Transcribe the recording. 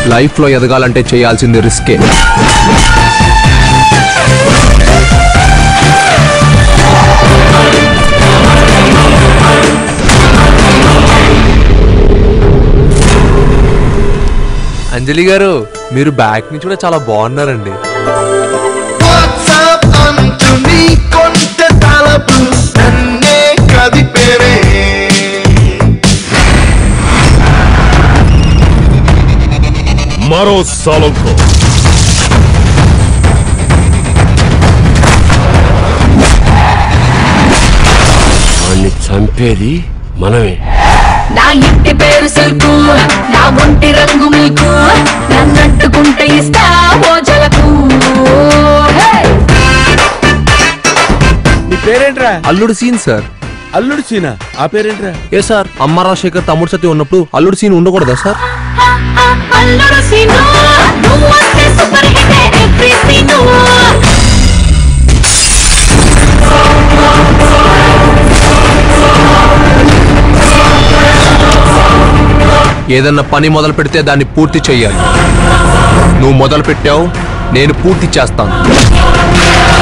life లో ఎదగాలంటే చేయాల్సింది రిస్కే అంజలి గారు మీరు బ్యాక్ నుంచి కూడా చాలా బాగున్నారండి వాట్సాప్ అంటూ నీ కొంత తలపు నన్నే కదిపేరే మరో సాలంకో వాణ్ణి చంపేది మనమే నా ఇంటి పేరు సిల్కు నా ఒంటి రంగు మిల్కు నన్నట్టుకుంటే ఇస్తా ఓజలకు నీ పేరేంట్రా అల్లుడు సీన్ సార్ అల్లుడు సీనా ఆ పేరేంట్రా ఏ సార్ అమ్మారావు శేఖర్ తమ్ముడు సత్యం ఉన్నప్పుడు అల్లుడు సీన్ ఉండకూడదా సార్ అల్లరు సీను నువ్వు వస్తే సూపర్ హిట్ ఎవ్రీ సీను ఏదన్నా పని మొదలు పెడితే దాన్ని పూర్తి చెయ్యాలి నువ్వు మొదలు పెట్టావు నేను పూర్తి చేస్తాను